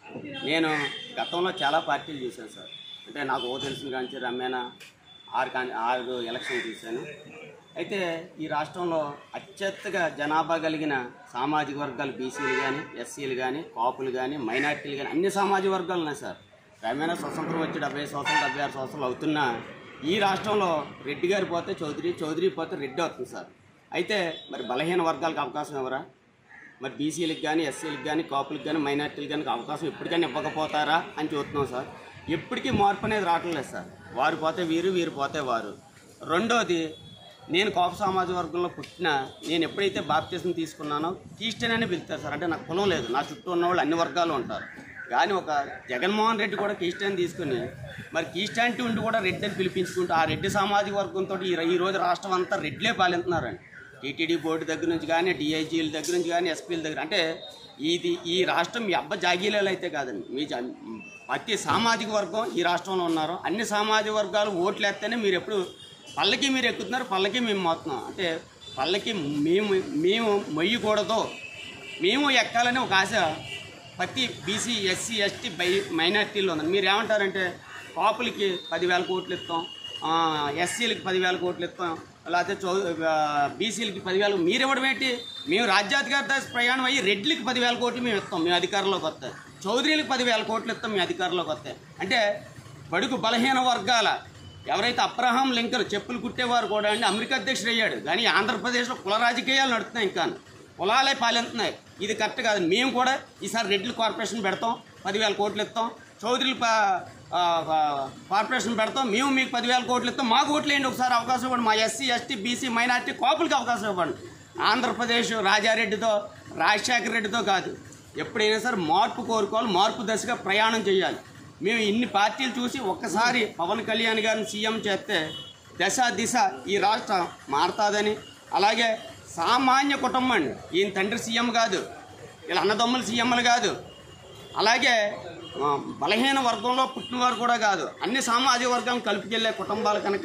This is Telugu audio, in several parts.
నేను గతంలో చాలా పార్టీలు చూశాను సార్ అంటే నాకు ఓ తెలిసిన కానీ రమ్మేనా ఆరు కానీ ఆరు ఎలక్షన్ చూశాను అయితే ఈ రాష్ట్రంలో అత్యధిక జనాభా కలిగిన సామాజిక వర్గాలు బీసీలు కానీ ఎస్సీలు కానీ కాపులు కానీ మైనార్టీలు కానీ అన్ని సామాజిక వర్గాలు ఉన్నాయి సార్ రమ్మేనా స్వతంత్రం వచ్చి డెబ్బై సంవత్సరాలు డెబ్బై ఆరు సంవత్సరాలు అవుతున్నా ఈ రాష్ట్రంలో రెడ్డి గారు పోతే చౌదరి చౌదరి పోతే రెడ్డి అవుతుంది సార్ అయితే మరి బలహీన వర్గాలకు అవకాశం ఎవరా మరి బీసీలకు కానీ ఎస్సీలకు కానీ కాపులకు కానీ మైనార్టీలకు కానీ అవకాశం ఎప్పటికైనా ఇవ్వకపోతారా అని చూస్తున్నాం సార్ ఎప్పటికీ మార్పు అనేది రావట్లేదు సార్ వారు పోతే వీరు వీరు పోతే వారు రెండోది నేను కాపు సామాజిక వర్గంలో పుట్టిన నేను ఎప్పుడైతే బాప్తీసం తీసుకున్నానో క్రిస్టియన్ అని పిలుస్తారు సార్ అంటే నాకు కులం లేదు నా చుట్టూ ఉన్న వాళ్ళు అన్ని వర్గాలు ఉంటారు కానీ ఒక జగన్మోహన్ రెడ్డి కూడా క్రిస్టియన్ తీసుకుని మరి క్రిస్టియానిటీ ఉండి కూడా రెడ్డి అని పిలిపించుకుంటూ ఆ రెడ్డి సామాజిక వర్గంతో ఈ ఈ రోజు రాష్ట్రం అంతా రెడ్లే పాలిస్తున్నారండి టీటీడీ బోర్డు దగ్గర నుంచి కానీ డిఐజీల దగ్గర నుంచి కానీ ఎస్పీల దగ్గర అంటే ఇది ఈ రాష్ట్రం మీ అబ్బ జాగీలలో అయితే కాదండి మీ జా- ప్రతి సామాజిక వర్గం ఈ రాష్ట్రంలో ఉన్నారు అన్ని సామాజిక వర్గాలు ఓట్లు వేస్తేనే మీరు ఎప్పుడు పల్లకి మీరు ఎక్కుతున్నారు పల్లకి మేము మోతున్నాం అంటే పల్లకి మేము మేము మొయ్యకూడదు మేము ఎక్కాలని ఒక ఆశ ప్రతి బీసీ ఎస్సీ ఎస్టీ బై మైనార్టీలో ఉంది మీరు ఏమంటారంటే కాపులకి పదివేల కోట్లు ఇస్తాం ఆ, ఎస్సీలకి పదివేల కోట్లు ఇస్తాం లేకపోతే చౌ ఆ, బీసీలకి పదివేలు మీరు ఇవ్వడం ఏంటి మేము రాజ్యాధికార ప్రయాణం అయ్యి రెడ్లకి పదివేల కోట్లు మేము ఇస్తాం మేము అధికారంలోకి వస్తే చౌదరీలకు పదివేల కోట్లు ఇస్తాం మేము అధికారంలోకి వస్తే అంటే బడుగు బలహీన వర్గాల ఎవరైతే అబ్రహాం లింకన్ చెప్పులు కుట్టేవారు కూడా అండి అమెరికా అధ్యక్షుడు అయ్యాడు కానీ ఆంధ్రప్రదేశ్లో కుల రాజకీయాలు నడుస్తున్నాయి ఇంకా కులాలే పాలిస్తున్నాయి ఇది కరెక్ట్ కాదు మేము కూడా ఈసారి రెడ్లు కార్పొరేషన్ పెడతాం పదివేల కోట్లు ఇస్తాం చౌదరులు ప- ఆ, ఆ, కార్పొరేషన్ పెడతాం మేము మీకు పదివేల కోట్లు ఇస్తాం మాకు ఓట్లు వేయండి ఒకసారి అవకాశం ఇవ్వండి మా ఎస్సీ ఎస్టీ బీసీ మైనార్టీ కోపులకి అవకాశం ఇవ్వండి ఆంధ్రప్రదేశ్ రాజారెడ్డితో రాజశేఖర రెడ్డితో కాదు ఎప్పుడైనా సరే మార్పు కోరుకోవాలి మార్పు దశగా ప్రయాణం చేయాలి మేము ఇన్ని పార్టీలు చూసి ఒక్కసారి పవన్ కళ్యాణ్ గారిని సీఎం చేస్తే దశ దిశ ఈ రాష్ట్రం మారుతుందని అలాగే సామాన్య కుటుంబం అండి ఈయన తండ్రి సీఎం కాదు వీళ్ళ అన్నదమ్ములు సీఎంలు కాదు అలాగే ఆ, బలహీన వర్గంలో పుట్టినవారు కూడా కాదు అన్ని సామాజిక వర్గాలను కలుపుకెళ్ళే కుటుంబాలు కనుక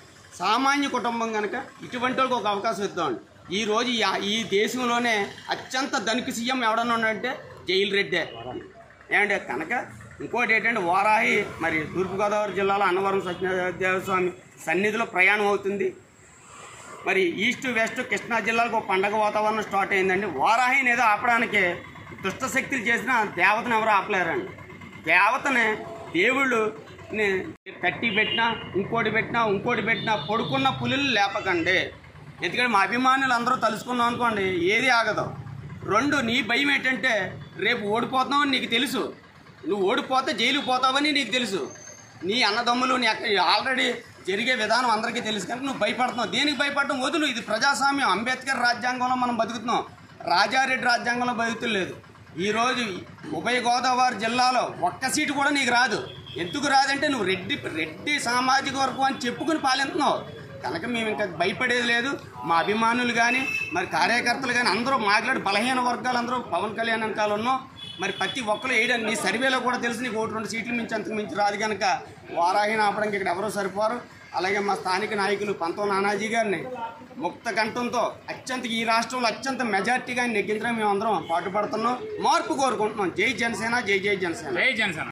సామాన్య కుటుంబం కనుక ఇటువంటి వాళ్ళకి ఒక అవకాశం ఇద్దామండి ఈ రోజు ఈ- ఈ దేశంలోనే అత్యంత ధనిక సీఎం ఎవడన్నా ఉన్నాడంటే జైలు రెడ్డే ఏమంటే కనుక ఇంకోటి ఏంటంటే వారాహి మరి తూర్పుగోదావరి జిల్లాలో అన్నవరం సత్యనారాయణ స్వామి సన్నిధిలో ప్రయాణం అవుతుంది మరి ఈస్ట్ వెస్ట్ కృష్ణా జిల్లాలకు ఒక పండగ వాతావరణం స్టార్ట్ అయిందండి వారాహిని ఏదో ఆపడానికి దుష్ట శక్తులు చేసిన దేవతను ఎవరు ఆపలేరండి దేవతని దేవుళ్ళు కట్టి పెట్టినా ఇంకోటి పెట్టినా ఇంకోటి పెట్టినా పడుకున్న పులులు లేపకండి ఎందుకంటే మా అభిమానులు అందరూ తలుసుకున్నాం అనుకోండి ఏది ఆగదు రెండు నీ భయం ఏంటంటే రేపు ఓడిపోతున్నావని నీకు తెలుసు నువ్వు ఓడిపోతే జైలుకు పోతావని నీకు తెలుసు నీ అన్నదమ్ములు నీ అక్క ఆల్రెడీ జరిగే విధానం అందరికీ తెలుసు కనుక నువ్వు భయపడుతున్నావు దేనికి భయపడటం వదులు ఇది ప్రజాస్వామ్యం అంబేద్కర్ రాజ్యాంగంలో మనం బతుకుతున్నాం రాజారెడ్డి రాజ్యాంగంలో బతుకులేదు ఈరోజు ఉభయ గోదావరి జిల్లాలో ఒక్క సీటు కూడా నీకు రాదు ఎందుకు రాదంటే నువ్వు రెడ్డి రెడ్డి సామాజిక వర్గం అని చెప్పుకుని పాలిస్తున్నావు కనుక మేము ఇంకా భయపడేది లేదు మా అభిమానులు కానీ మరి కార్యకర్తలు కానీ అందరూ మాట్లాడి బలహీన వర్గాలు అందరూ పవన్ కళ్యాణ్ వెనకాల ఉన్నాం మరి ప్రతి ఒక్కరు వేయడం నీ సర్వేలో కూడా తెలుసు నీకు ఒకటి రెండు సీట్లు మించి అంతకు మించి రాదు కనుక వారాహిని ఆపడానికి ఇక్కడ ఎవరో సరిపోరు అలాగే మా స్థానిక నాయకులు పంతం నానాజీ గారిని ముక్త కంఠంతో అత్యంత ఈ రాష్ట్రంలో అత్యంత మెజార్టీగా నెగ్గించడం మేము అందరం పాటుపడుతున్నాం మార్పు కోరుకుంటున్నాం జై జనసేన జై జై జనసేన జై జనసేన